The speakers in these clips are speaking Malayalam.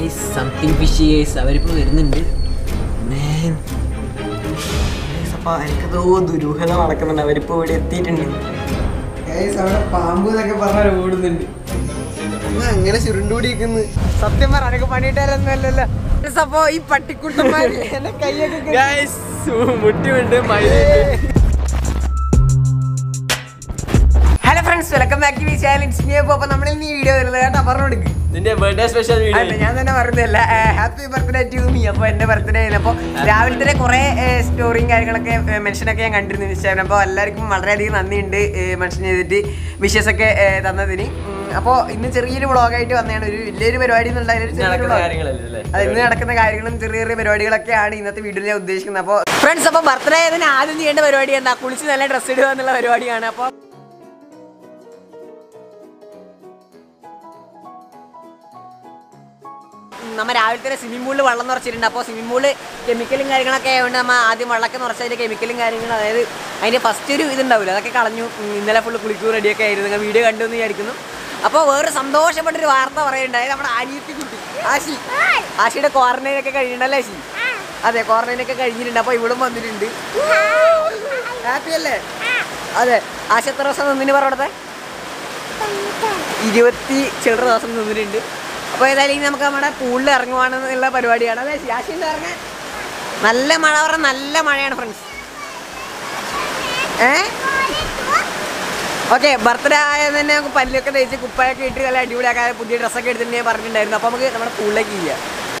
സംതിങ് ഫിഷി ഗൈസ് അവരിപ്പോ വരുന്നുണ്ട് Man. Guys, അപ്പൊ എനിക്കതോ ദുരൂഹത നടക്കുന്നുണ്ട് അവരിപ്പോ ഇവിടെ എത്തിയിട്ടുണ്ട് ഗൈസ് അവിടെ പാമ്പ് എന്നൊക്കെ പറഞ്ഞാൽ ഓടുന്നുണ്ട് എന്നാ അങ്ങനെ ചുരുണ്ടുകൂടിയിരിക്കുന്നു സത്യം പറ അനക്ക് പണിയിട്ടാലൊന്നുമല്ലല്ലോ അപ്പോ ഈ പട്ടിക്കുട്ടന്മാര് എന്നെ കൈയൊക്കെ കെട്ടി- ഗൈസ് മുട്ടിയുണ്ട് മയിലുണ്ട് hello friends welcome back to channel അപ്പൊ നമ്മൾ ഇന്ന് ഈ വീഡിയോ വരുന്നത് കേട്ടോ പറഞ്ഞു കൊടുക്ക് നിന്റെ ബർത്ത്ഡേ സ്പെഷ്യൽ അല്ല വീഡിയോ ഞാൻ തന്നെ പറഞ്ഞതല്ല ഹാപ്പി ബർത്ത്ഡേ ടു മീ അപ്പൊ എന്റെ ബർത്ത്ഡേ അപ്പോൾ രാവിലെ തന്നെ കുറെ സ്റ്റോറിയും കാര്യങ്ങളൊക്കെ മെൻഷൻ ഒക്കെ ഞാൻ കണ്ടിരുന്നു ഇൻസ്റ്റാഗ്രാം അപ്പോൾ എല്ലാവർക്കും വളരെയധികം നന്ദിയുണ്ട് മെൻഷൻ ചെയ്തിട്ട് വിഷസ് ഒക്കെ ഏഹ്, തന്നതിന് അപ്പോൾ ഇന്ന് ചെറിയൊരു വ്ളോഗായിട്ട് വന്നതാണ് ഒരു വലിയൊരു പരിപാടി എന്നുണ്ടായാലും ഒരു ചെറിയൊരു നടക്കുന്ന vlog. കാര്യങ്ങളല്ലേ അത് ഇന്ന് നടക്കുന്ന കാര്യങ്ങളും ചെറിയ ചെറിയ പരിപാടികളൊക്കെയാണ് ഇന്നത്തെ വീഡിയോയിൽ ഞാൻ ഉദ്ദേശിക്കുന്നത് അപ്പോൾ ഫ്രണ്ട്സ് അപ്പോൾ ബർത്ത്ഡേ ആയതിന് ആദ്യം ചെയ്യേണ്ട പരിപാടി എന്താ കുളിച്ച് നല്ല ഡ്രസ്സ് ഇടുക എന്നുള്ള പരിപാടിയാണ് അപ്പോൾ നമ്മ രാവിലെ തന്നെ സ്വിമ്മിംഗ് പൂളിൽ വെള്ളം നിറച്ചിട്ടുണ്ട് അപ്പോൾ സ്വിമ്മിംഗ് പൂളിൽ കെമിക്കലും കാര്യങ്ങളൊക്കെ ആയതുകൊണ്ട് നമ്മൾ ആദ്യം വെള്ളമൊക്കെ നിറച്ചതിൻ്റെ കെമിക്കലും കാര്യങ്ങളും അതായത് അതിൻ്റെ ഫസ്റ്റ് ഒരു ഇതുണ്ടാവില്ല അതൊക്കെ കളഞ്ഞു ഉം, ഇന്നലെ ഫുള്ള് കുളിക്കൂ റെഡിയൊക്കെ ആയിരുന്നു നിങ്ങൾ വീഡിയോ കണ്ടു എന്ന് വിചാരിക്കുന്നു അപ്പോൾ വേറെ സന്തോഷപ്പെട്ടൊരു വാർത്ത പറയുന്നുണ്ടായത് നമ്മുടെ അനിയത്തി കുട്ടി ആശി ആശിയുടെ ക്വാറന്റൈൻ ഒക്കെ കഴിഞ്ഞിട്ടുണ്ടല്ലേ ആശി അതെ ക്വാറന്റൈൻ ഒക്കെ കഴിഞ്ഞിട്ടുണ്ട് അപ്പോൾ ഇവിടും വന്നിട്ടുണ്ട് ഹാപ്പി അല്ലേ അതെ ആശ എത്ര ദിവസം നിന്നിന് പറഞ്ഞത്തെ ഇരുപത്തി ചില്ലറ ദിവസം നിന്നിട്ടുണ്ട് അപ്പോൾ ഏതായാലും ഇനി നമുക്ക് നമ്മുടെ പൂളിൽ ഇറങ്ങുവാണെന്നുള്ള പരിപാടിയാണ് അതെ ശാശിണ്ട് ഇറങ്ങാൻ നല്ല മഴ പറഞ്ഞാൽ നല്ല മഴയാണ് ഫ്രണ്ട്സ് ഏ ഓക്കെ ബർത്ത്ഡേ ആയത് തന്നെ നമുക്ക് പല്ലൊക്കെ തേച്ച് കുപ്പായൊക്കെ ഇട്ട് നല്ല അടിപൊളിയാക്കാതെ പുതിയ ഡ്രസ്സൊക്കെ എടുത്തിട്ട് ഞാൻ പറഞ്ഞിട്ടുണ്ടായിരുന്നു അപ്പോൾ നമുക്ക് നമ്മുടെ പൂളിലേക്ക് ചെയ്യാം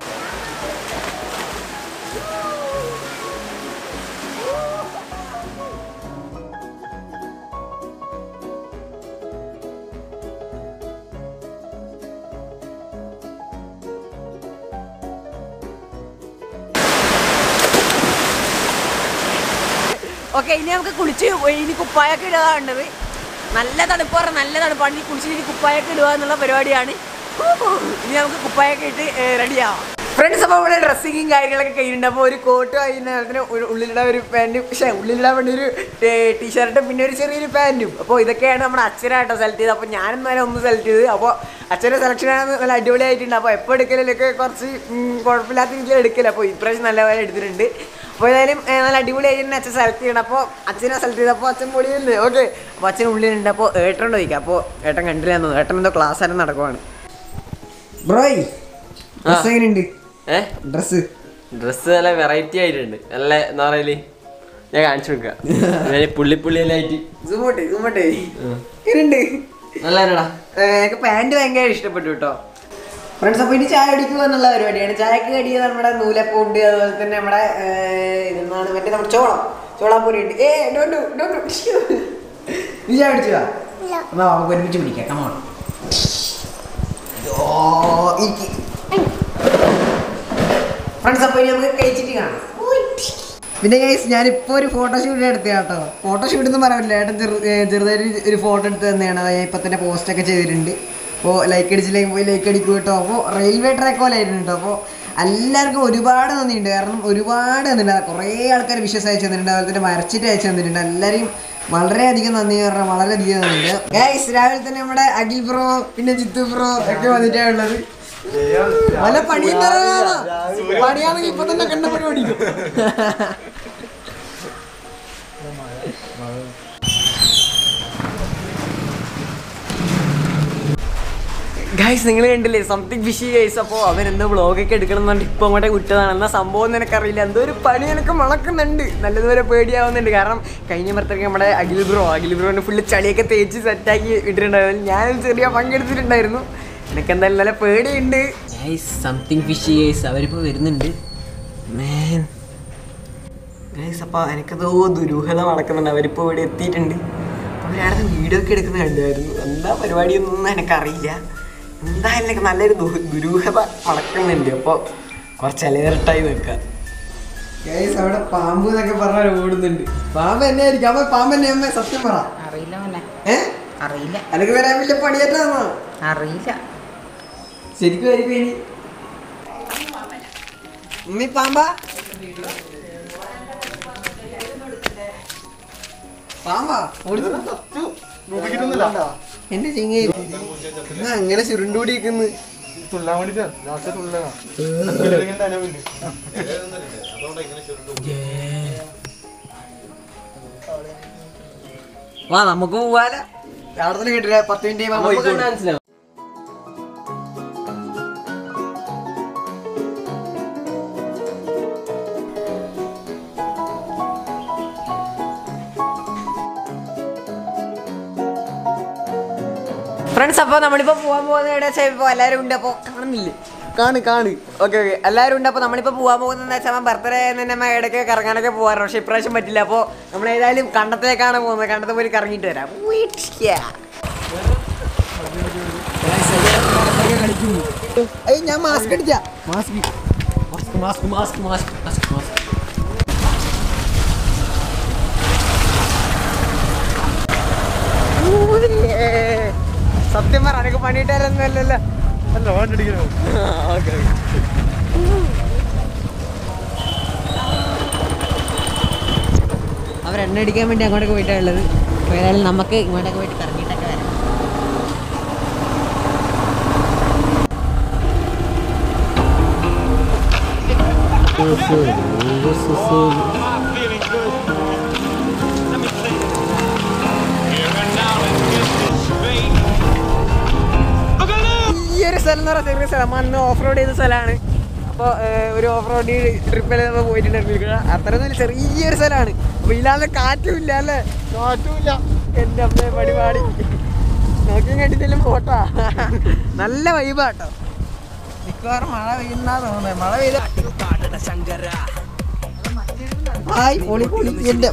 ഓക്കെ ഇനി നമുക്ക് കുളിച്ച് ഇനി കുപ്പായൊക്കെ ഇടുക വേണ്ടത് നല്ല തണുപ്പ് പറഞ്ഞാൽ നല്ല തണുപ്പാണ് ഇനി കുളിച്ച് ഇനി കുപ്പായൊക്കെ ഇടുക എന്നുള്ള പരിപാടിയാണ് ഇനി നമുക്ക് കുപ്പായൊക്കെ ഇട്ട് റെഡിയാവാം ഫ്രണ്ട്സ് അപ്പോൾ ഇവിടെ ഡ്രസ്സിങ്ങും കാര്യങ്ങളൊക്കെ കഴിഞ്ഞിട്ടുണ്ട് അപ്പോൾ ഒരു കോട്ട് അതിന് ഉള്ളിലിടാൻ ഒരു പാൻറ്റും പക്ഷേ ഉള്ളിലിടാൻ വേണ്ടി ഒരു ടീഷർട്ടും പിന്നെ ഒരു ചെറിയൊരു പാൻറ്റും അപ്പോൾ ഇതൊക്കെയാണ് നമ്മുടെ അച്ഛനായിട്ടോ സെലക്ട് ചെയ്തത് അപ്പോൾ ഞാനും നേരെ ഒന്ന് സെലക്ട് ചെയ്ത് അപ്പോൾ അച്ഛൻ്റെ സെലക്ഷനാണ് നല്ല അടിപൊളിയായിട്ടുണ്ട് അപ്പോൾ എപ്പോൾ എടുക്കലൊക്കെ കുറച്ച് ഉം, കുഴപ്പമില്ലാത്ത രീതിയിൽ എടുക്കില്ല അപ്പോൾ ഇപ്രാവശ്യം നല്ല പോലെ എടുത്തിട്ടുണ്ട് അപ്പോൾ ഏതായാലും ഏ, നല്ല അടിപൊളിയായിട്ട് തന്നെ അച്ഛൻ സെലക്ട് ചെയ്യണം അപ്പോൾ അച്ഛനെ സെലക്ട് ചെയ്തപ്പോൾ അച്ഛൻ പൊളിയുണ്ട് ഓക്കെ അപ്പോൾ അച്ഛൻ ഉള്ളിലുണ്ട് അപ്പോൾ ഏട്ടനോട് ചോദിക്കാം അപ്പോൾ ഏട്ടൻ കണ്ടില്ല എന്ന് തോന്നുന്നു ഏട്ടൻ എന്തോ ക്ലാസ് ആയിട്ട് നടക്കുവാണ് ബ്രോയ് ഡ്രസ് എങ്ങനെയുണ്ട് ഏ ഡ്രസ്സ് ഡ്രസ്സ് നല്ല വെറൈറ്റി ആയിട്ടുണ്ട് നല്ല എന്താ പറയല് ഞാൻ കാണിച്ചു കൊടുക്കാം ഞാൻ പുള്ളി പുള്ളിയെല്ലായിട്ട് സുമോട്ടെ സുമോട്ടെ എങ്ങനെയുണ്ട് നല്ല എന്നടാ എനിക്ക് പാൻറ് ഭയങ്കര ഇഷ്ടപ്പെട്ടു കേട്ടോ ഫ്രണ്ട്സ് അപ്പോൾ ഇനി ചായ അടിക്കുക എന്നുള്ള പരിപാടിയാണ് ചായക്ക് കടിയത് നമ്മുടെ നൂലപ്പം ഉണ്ട് അതുപോലെ തന്നെ നമ്മുടെ ഏർ, ഇതെന്താണ് മറ്റേ നമ്മുടെ ചോളം ചോളാപ്പൊരി ഉണ്ട് ഏ ഡോണ്ടു ഡോണ്ടു നീ ചായ അടിച്ചതാ എന്നാ നമുക്ക് ഒരുമിച്ച് പിടിക്കാം കമോൺ ഫ്രണ്ട്സ് അപ്പോൾ ഇനി നമുക്ക് കഴിച്ചിട്ട് കാണാം പിന്നെ ഗൈസ് ഞാനിപ്പോൾ ഒരു ഫോട്ടോഷൂട്ട് എടുത്ത കേട്ടോ ഫോട്ടോഷൂട്ട് എന്ന് പറയാൻ പറ്റില്ല ഏട്ടൻ ചെറു ഏ, ചെറുതായിട്ട് ഒരു ഫോട്ടോ എടുത്ത് തന്നെയാണ് അത് ഞാൻ ഇപ്പം തന്നെ പോസ്റ്റൊക്കെ ചെയ്തിട്ടുണ്ട് അപ്പോൾ ലൈക്ക് അടിച്ചില്ലെങ്കിൽ പോയി ലൈക്ക് അടിക്കും കേട്ടോ അപ്പോൾ റെയിൽവേ ട്രാക്ക് പോലെ ആയിരുന്നു കേട്ടോ അപ്പോൾ എല്ലാവർക്കും ഒരുപാട് നന്ദിയുണ്ട് കാരണം ഒരുപാട് നന്ദിയുണ്ട് കുറേ ആൾക്കാർ വിശ്വസ് അയച്ചു തന്നിട്ടുണ്ട് അതുപോലെ തന്നെ വരച്ചിട്ട് അയച്ചു തന്നിട്ടുണ്ട് എല്ലാവരെയും വളരെയധികം നന്ദി പറഞ്ഞാൽ വളരെയധികം നന്ദിയുണ്ട് ഗൈസ് രാവിലെ തന്നെ നമ്മുടെ അഖിൽ ബ്രോ പിന്നെ ജിത്തു ബ്രോ ഒക്കെ വന്നിട്ടാണ് ഉള്ളത് വല്ല പണിയും തരാനാ പണിയാണെങ്കിൽ ഇപ്പൊ തന്നെ കണ്ട പരിപാടി ഗൈസ് നിങ്ങൾ കണ്ടില്ലേ സംതിങ് ഫിഷി ഗൈസ് അപ്പോൾ അവൻ എന്തോ വ്ളോഗൊക്കെ എടുക്കണം എന്ന് പറഞ്ഞിട്ട് ഇപ്പം അങ്ങോട്ടേ വിട്ടതാണ് എന്നാൽ സംഭവം നിനക്കറിയില്ല എന്തോ ഒരു പണി എനിക്ക് മുളക്കുന്നുണ്ട് നല്ലതുപോലെ പേടിയാവുന്നുണ്ട് കാരണം കഴിഞ്ഞ മരത്തേക്ക് നമ്മുടെ അഖിൽ ബ്രോ അഖിൽ ബ്രോനെ ഫുള്ള് ചളിയൊക്കെ തേച്ച് സെറ്റാക്കി ഇട്ടിട്ടുണ്ടായിരുന്നു ഞാനും ചെറിയ പങ്കെടുത്തിട്ടുണ്ടായിരുന്നു എനിക്ക് എന്തായാലും നല്ല പേടിയുണ്ട് ഗൈസ് സംതിങ് ഫിഷി ഗൈസ് അവരിപ്പോ വരുന്നുണ്ട് Man. ഗൈസ് അപ്പോൾ എനിക്കതോ ദുരൂഹത നടക്കുന്നുണ്ട് അവരിപ്പോൾ ഇവിടെ എത്തിയിട്ടുണ്ട് അവരവിടെ വീഡിയോ ഒക്കെ എടുക്കുന്നത് കണ്ടായിരുന്നു എന്താ പരിപാടിയൊന്നും എനിക്കറിയില്ല എന്തായാലും എനിക്ക് നല്ലൊരു ദു- ദുരൂഹത നടക്കുന്നുണ്ട് അപ്പോൾ കുറച്ച് അലേർട്ടായി നിൽക്കാം ഗൈസ് അവിടെ പാമ്പ് എന്നൊക്കെ പറഞ്ഞാൽ ഓടുന്നുണ്ട് പാമ്പ് എന്നെ ആയിരിക്കും അമ്മ പാമ്പ് എന്നെ അമ്മ സത്യം പറ അറിയില്ല മോനെ ഏ അറിയില്ല എനിക്ക് വരാൻ വലിയ പണിയേറ്റാന്നോ അറിയില്ല ശരിക്കും ആയിരിക്കും ഇനി ഉമ്മി പാമ്പാ പാമ്പാ എന്റെ ചിങ്ങ അങ്ങനെ ചുരുണ്ടുകൂടിയിരിക്കുന്നു തുള്ളാൻ വേണ്ടിട്ടാ ലാസ്റ്റ് തുള്ളാ വാ നമുക്ക് പോവാല അവിടെ തന്നെ കിട്ടില്ല പത്ത് മിനിറ്റ് മനസ്സിലാവും ഫ്രണ്ട്സ് അപ്പോൾ നമ്മളിപ്പോൾ പോകാൻ പോകുന്ന എവിടെ വെച്ചാൽ ഇപ്പോൾ എല്ലാവരും ഉണ്ട് അപ്പോൾ കാണുന്നില്ലേ കാണു കാണു ഓക്കെ ഓക്കെ എല്ലാവരും ഉണ്ട് അപ്പോൾ നമ്മളിപ്പോൾ പോകാൻ പോകുന്നത് വെച്ചാൽ ബർത്ത്ഡേ തന്നെ നമ്മ ഇടയ്ക്ക് കറങ്ങാനൊക്കെ പോകാറ് പക്ഷേ ഇപ്രാവശ്യം പറ്റില്ല അപ്പോൾ നമ്മൾ ഏതായാലും കണ്ടത്തിലേക്കാണ് പോകുന്നത് കണ്ടത്ത് പോയി കറങ്ങിയിട്ട് വരാം ഏയ് ഞാൻ മാസ്ക് അടിച്ചാ mask mask mask mask mask mask mask സത്യം പറ അനക്ക് പണിയിട്ടാരൊന്നുമല്ലല്ലോ അല്ല വേണ്ടടിക്കണോ ഓക്കെ അവർ എണ്ണ അടിക്കാൻ വേണ്ടി അങ്ങോട്ടൊക്കെ പോയിട്ടാണ് ഉള്ളത് അപ്പോൾ ഏതായാലും നമുക്ക് ഇങ്ങോട്ടൊക്കെ പോയിട്ട് കറങ്ങിയിട്ടൊക്കെ വരാം ഈ ഒരു സ്ഥലം എന്ന് പറഞ്ഞാൽ ചെറിയ സ്ഥലം അന്ന് ഓഫ് റോഡ് ചെയ്ത സ്ഥലമാണ് അപ്പോൾ ഒരു ഓഫ് റോഡ് ട്രിപ്പിൽ നമ്മൾ പോയിട്ടുണ്ടായിരുന്നു അത്രയൊന്നും ചെറിയൊരു സ്ഥലമാണ് അപ്പോൾ ഇല്ലാതെ കാറ്റും ഇല്ല അല്ലേ കാറ്റുമില്ല എൻ്റെ അമ്മയെ പടിപാടി നോക്കിയും കണ്ടിട്ടെല്ലാം പോട്ടാ നല്ല വൈബാട്ടോ മിക്കവാറും മഴ പെയ്യുന്നാ തോന്നുന്നത് മഴ പെയ്ത ഹായ് പൊളി പൊളി എൻ്റെ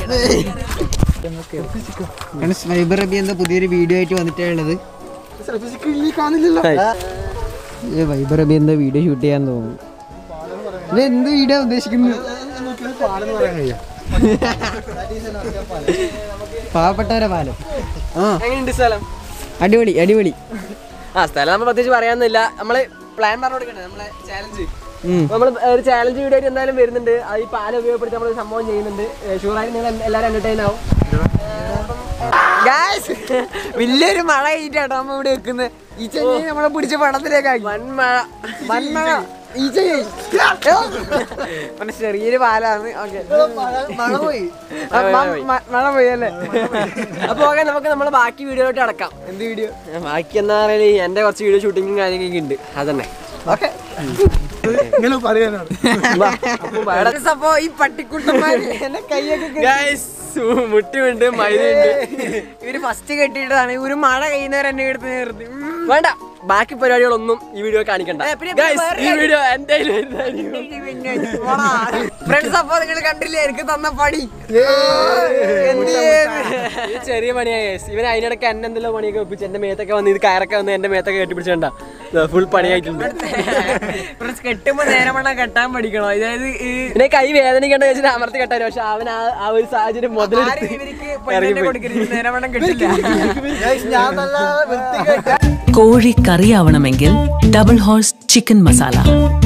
വൈബർ റബി എന്ന പുതിയൊരു വീഡിയോ ആയിട്ട് വന്നിട്ടേ ഉള്ളത് കാണില്ലല്ലോ വൈബർ റബി എന്താ വീഡിയോ ഷൂട്ട് ചെയ്യാൻ തോന്നുന്നു ഇത് എന്ത് വീഡിയോ ഉദ്ദേശിക്കുന്നത് പാലെന്ന് പറയാൻ കഴിയാ പാവപ്പെട്ടവരെ പാലം ആ എങ്ങനെയുണ്ട് സ്ഥലം അടിപൊളി അടിപൊളി ആ സ്ഥലം നമ്മൾ പ്രത്യേകിച്ച് പറയാനൊന്നുമില്ല നമ്മള് പ്ലാൻ പറഞ്ഞു കൊടുക്കണ്ടേ നമ്മളെ ചാലഞ്ച് ഉം. നമ്മൾ ഒരു ചാലഞ്ച് വീഡിയോ ആയിട്ട് എന്തായാലും വരുന്നുണ്ട് അത് ഈ പാല ഉപയോഗപ്പെടുത്തി നമ്മൾ സംഭവം ചെയ്യുന്നുണ്ട് ഷുവറായി നിങ്ങൾ എല്ലാവരും എന്റർടൈൻ ആവും ഗായ്സ് വലിയൊരു മഴ കഴിഞ്ഞിട്ടാട്ടോ നമ്മ ഇവിടെ വെക്കുന്നത് ഈ ചെങ്ങി നമ്മളെ പിടിച്ച പടത്തിലേക്കാക്കി വൻമഴ വന്മഴ ഈ ചെങ്ങി പിന്നെ ചെറിയൊരു പാലാണ് ഓക്കെ മഴ പോയി മഴ പോയി അല്ലേ അപ്പൊ ഓക്കെ നമുക്ക് നമ്മളെ ബാക്കി വീഡിയോയിലോട്ട് അടക്കാം എന്ത് വീഡിയോ ബാക്കി എന്താ പറയുക എന്റെ കുറച്ച് വീഡിയോ ഷൂട്ടിങ്ങും കാര്യങ്ങളൊക്കെ ഉണ്ട് അതന്നെ ഓക്കെ ഇങ്ങനെ പറയാനാണ് വാ, അപ്പൊ വേറെ അപ്പോ ഈ പട്ടിക്കുട്ടന്മാര് എന്നെ കൈയൊക്കെ കെട്ടി- ഗൈസ് മുട്ടിയുണ്ട് മൈദയുണ്ട് ഇവര് ഫസ്റ്റ് കെട്ടിയിട്ടതാണ് ഇവര് മഴ കഴിയുന്നവർ എന്നെ എടുത്ത് നിർത്തി ഉം. വേണ്ട ബാക്കി പരിപാടികളൊന്നും ഈ വീഡിയോ കാണിക്കണ്ട ഏ, പിന്നെ ഗൈസ് വേറെ ഈ കാര്യം. വീഡിയോ എന്റെ ഫ്രണ്ട്സ് അപ്പൊ നിങ്ങൾ കണ്ടില്ലേ എനിക്ക് തന്ന പണി എന്ത് ചെയ്ത്? ഇത് ചെറിയ പണിയാ ഗൈസ് ഇവൻ അതിനിടയ്ക്ക് എന്നെ എന്തെല്ലാം പണിയൊക്കെ വെപ്പിച്ച് എന്റെ മേത്തൊക്കെ വന്ന് ഇത് കയറൊക്കെ വന്ന് എന്റെ മേത്തൊക്കെ കെട്ടിപ്പിടിച്ചണ്ട ഫുൾ പണിയായിട്ടുണ്ട് ഫ്രണ്ട്സ് കെട്ടുമ്പോ നേരം വേണം കെട്ടാൻ പഠിക്കണം അതായത് ഈ പിന്നെ കൈ വേദനിക്കണ്ട വെച്ചിട്ട് അമർത്തി കെട്ടാൻ പക്ഷെ അവൻ ആ ആ ഒരു സാഹചര്യം ആരും മുതലെടുത്ത് ഇവർക്ക് പെണ്ണിനെ ഇറങ്ങിപ്പോയി. കൊടുക്കരുത് നേരം വേണം കെട്ടില്ല ഞാൻ നല്ല വൃത്തികെട്ട കോഴി കറിയാവണമെങ്കിൽ ഡബിൾ ഹോഴ്സ് ചിക്കൻ മസാല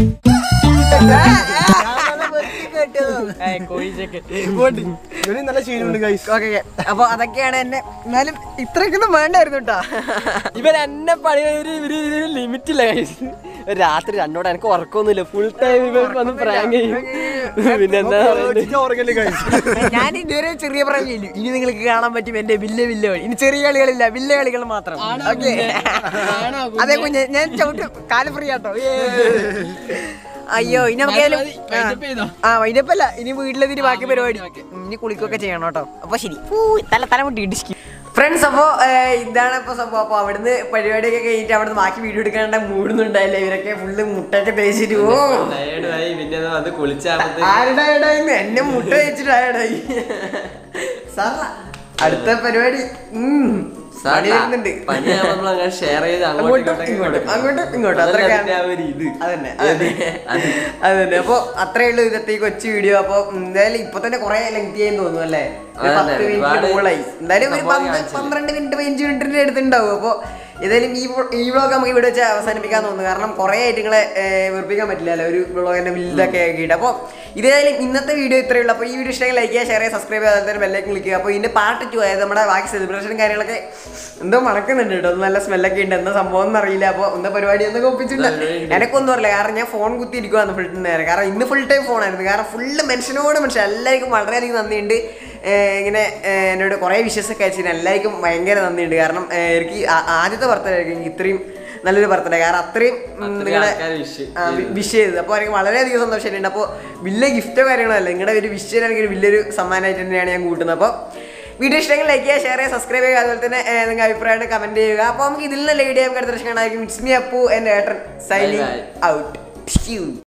ഇവന് നല്ല ശീലമുണ്ട് ഗൈസ് ഓക്കെ അപ്പൊ അതൊക്കെയാണ് എന്നെ എന്നാലും ഇത്രയൊക്കെ വേണ്ടായിരുന്നു കേട്ടോ ഇവൻ എന്നെ പണി ഒരു ഒരു ലിമിറ്റ് ഇല്ല guys. ഒരു രാത്രി രണ്ടോടെ എനിക്ക് ഉറക്കമൊന്നുമില്ല ഫുൾ ടൈം ഇവൻ വന്ന് പ്രാങ്ക് ചെയ്യും പിന്നെ എന്താ പറയുന്നത് ഓർഗല്ലേ ഗൈസ് ഞാൻ ഇതുവരെ ചെറിയ പ്രാങ്കില്ല ഇനി നിങ്ങൾക്ക് കാണാൻ പറ്റും എന്റെ വില്ല വില്ല കളി ഇനി ചെറിയ കളികളില്ല വില്ല കളികൾ മാത്രം ഓക്കെ അതെ കുഞ്ഞ് ഞാൻ ചവിട്ടും കാല് ഫ്രീ ആട്ടോ അയ്യോ ഇനി നമുക്ക് ഏതായാലും- ആ വൈകിട്ടപ്പല്ല ഇനി വീട്ടിലെത്തിട്ട് ബാക്കി പരിപാടി ഇനി കുളിക്കൊക്കെ ചെയ്യണം കേട്ടോ അപ്പൊ ശരി ഊ, തല തല മുട്ടി ഇടിച്ചു ഫ്രണ്ട്സ് അപ്പോ ഏഹ്, ഇതാണ് ഇപ്പൊ സംഭവം അപ്പൊ അവിടുന്ന് പരിപാടിയൊക്കെ കഴിഞ്ഞിട്ട് അവിടുന്ന് ബാക്കി വീഡിയോ എടുക്കാണ്ട് മൂടുന്നുണ്ടായില്ല ഇവരൊക്കെ ഫുള്ള് മുട്ടൊക്കെ തേച്ചിട്ട് ഓ പിന്നെ അത് കുളിച്ചാ ആരുടെ ഇടായിന്ന് എന്നെ മുട്ട വെച്ചിട്ട് ആരുടായി സാറ അടുത്ത പരിപാടി ഉം. പണി വരുന്നുണ്ട് ഷെയർ ചെയ്ത് അങ്ങോട്ടും ഇങ്ങോട്ടും അങ്ങോട്ടും ഇങ്ങോട്ടും അത്രയൊക്കെയാണ് അതന്നെ അതന്നെ അതന്നെ അപ്പൊ അത്രേ ഉള്ളൂ ഇന്നത്തെ ഈ കൊച്ചു വീഡിയോ അപ്പൊ എന്തായാലും ഇപ്പൊ തന്നെ കുറെ ലെങ്തി ആയി തോന്നുന്നു അല്ലേ ഒരു അതന്നെ, പത്ത് മിനിറ്റ് ഒരുപാട് മുകളായി എന്തായാലും ഒരു സംഭവം പന്ത് കാണിച്ചില്ലേ? പന്ത്രണ്ട് മിനിറ്റ് പതിനഞ്ച് മിനിറ്റിന്റെ അടുത്തുണ്ടാവും അപ്പൊ ഏതായാലും ഈ വ്ളോ- ഈ വ്ളോഗ് നമുക്ക് ഇവിടെ വെച്ച് അവസാനിപ്പിക്കാൻ തോന്നുന്നു കാരണം കുറേ ആയിട്ട് നിങ്ങളെ ഏർ, വെറുപ്പിക്കാൻ പറ്റില്ലല്ലോ ഒരു വ്ളോഗിന്റെ വലുതൊക്കെ ആക്കിയിട്ട് അപ്പോൾ ഇതേതായാലും ഇന്നത്തെ വീഡിയോ ഇത്രയേ ഉള്ളൂ അപ്പോൾ ഈ വീഡിയോ ഇഷ്ടമെങ്കിൽ ലൈക്ക് ചെയ്യുക ഷെയർ ചെയ്യുക സബ്സ്ക്രൈബ് ചെയ്യുക അതുപോലെ തന്നെ ബെല്ലേക്ക് ക്ലിക്ക് ചെയ്യുക അപ്പോൾ ഇതിന്റെ പാർട്ട് ടു അതായത് നമ്മുടെ ബാക്കി സെലിബ്രേഷനും കാര്യങ്ങളൊക്കെ എന്തോ മണക്കുന്നുണ്ട് കേട്ടോ ഒന്ന് നല്ല സ്മെല്ലൊക്കെ ഉണ്ട് എന്താ സംഭവം എന്ന് അറിയില്ല അപ്പോൾ എന്താ പരിപാടി എന്നൊക്കെ ഒപ്പിച്ചില്ല എനക്കൊന്നും അറിയില്ല കാരണം ഞാൻ ഫോൺ കുത്തി ഇരിക്കുവാന്ന് ഫുൾ നേരം കാരണം ഇന്ന് ഫുൾ ടൈം ഫോണായിരുന്നു കാരണം ഫുള്ള് മനുഷ്യനോട് മനുഷ്യൻ എല്ലാവർക്കും വളരെയധികം നന്ദിയുണ്ട് ഏർ ഇങ്ങനെ ഏർ എന്നോട് കുറേ വിഷസ് ഒക്കെ അയച്ചതിന് എല്ലാവർക്കും ഭയങ്കര നന്ദിയുണ്ട് കാരണം ഏർ എനിക്ക് ആ- ആദ്യത്തെ ബർത്ത്ഡേ ആയിരിക്കും എനിക്ക് ഇത്രയും നല്ലൊരു ബർത്ത്ഡേ കാരണം അത്രയും ഉം, അത്രയും നിങ്ങളെ ആൾക്കാര് wish വിഷ് ചെയ്തത് അപ്പോൾ എനിക്ക് വളരെയധികം സന്തോഷമായിട്ടുണ്ട് അപ്പോൾ വലിയ ഗിഫ്റ്റോ കാര്യങ്ങളോ അല്ല നിങ്ങളുടെ ഒരു വിഷ് ചെയ്യാൻ എനിക്ക് ഒരു വലിയൊരു സമ്മാനമായിട്ട് തന്നെയാണ് ഞാൻ കൂട്ടുന്നത് അപ്പോൾ വീഡിയോ ഇഷ്ടമെങ്കിൽ ലൈക്ക് ചെയ്യുക ഷെയർ ചെയ്യുക സബ്സ്ക്രൈബ് ചെയ്യുക അതുപോലെ തന്നെ ഏർ, നിങ്ങളുടെ അഭിപ്രായം കമൻറ്റ് ചെയ്യുക അപ്പോൾ നമുക്ക് ഇതിൽ നിന്ന് വീഡിയോ നമുക്ക് അടുത്ത ദർശനം കാണാമായിരിക്കും ഇറ്റ്സ് മീ അപ്പു എൻ്റെ ഏട്ടൻ സൈനിങ് Bye bye. ഔട്ട്